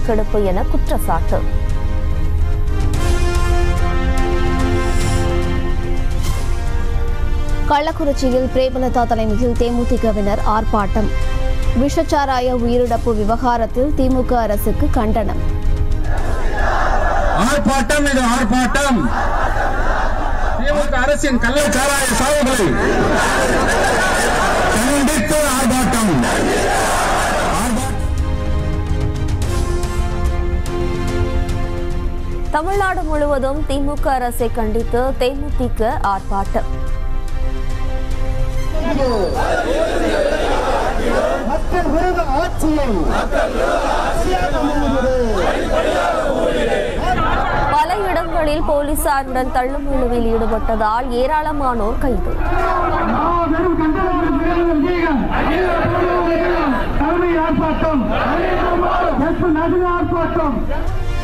கணக்கெடுப்பு என குற்றச்சாட்டு கள்ளக்குறிச்சியில் பிரேமலதா தலைமையில் தேமுதிகவினர் ஆர்ப்பாட்டம் விஷச்சாராய உயிரிழப்பு விவகாரத்தில் திமுக அரசுக்கு கண்டனம் ஆர்ப்பாட்டம் இது ஆர்ப்பாட்டம் திமுக அரசின் கள்ளச்சாராய சாவுகளை கண்டித்து ஆர்ப்பாட்டம் ஆர்ப்பாட்டம் தமிழ்நாடு முழுவதும் திமுக அரசை கண்டித்து தேமுதிக ஆர்ப்பாட்டம் மக்கள் விரோத ஆட்சியை பல இடங்களில் போலீசாருடன் தள்ளுமுழுவில் ஈடுபட்டதால் ஏராளமானோர் கைது தலைமை ஆர்ப்பாட்டம் ஆர்ப்பாட்டம்